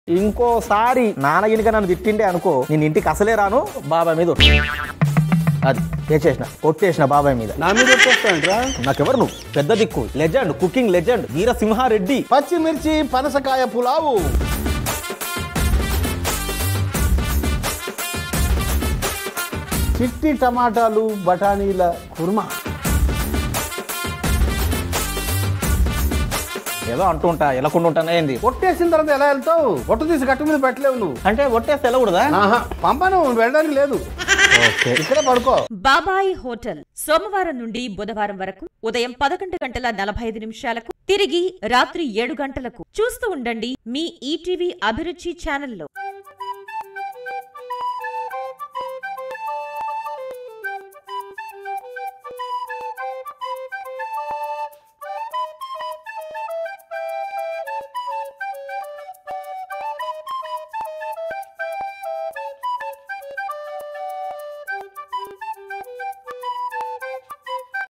ఇంకోసారి నాన్న గినుక నన్ను తిట్టిండే అనుకో నేను ఇంటికి అసలే రాను బాబాయ్ మీద ఒట్టు. అది చేసేసిన కొట్టేసిన బాబాయ్ మీద నా మీద వచ్చేస్తాంట్రా నాకెవరు నువ్వు పెద్ద దిక్కు లెజెండ్ కుకింగ్ లెజెండ్ వీరసింహారెడ్డి పచ్చిమిర్చి పనసకాయ పులావు చిట్టి టమాటాలు బఠానీల కుర్మా ఏదో అంటుంటా ఎలకుండా ఉంటానే ఏంది కొట్టేసిన తర్వాత ఎలా వెళ్తావు ఒట్టు తీసి గట్టు మీద పెట్టలేవు నువ్వు అంటే ఒట్టేస్తే వెళ్ళకూడదా ఆహా పంపను వెళ్ళడానికి లేదు ఓకే ఇక్కడే పడుకో బాబాయ్ హోటల్ సోమవారం నుండి బుధవారం వరకు ఉదయం పదకొండు గంటల నలభై ఐదు నిమిషాలకు తిరిగి రాత్రి ఏడు గంటలకు చూస్తూ ఉండండి మీ ఈటీవీ అభిరుచి ఛానల్లో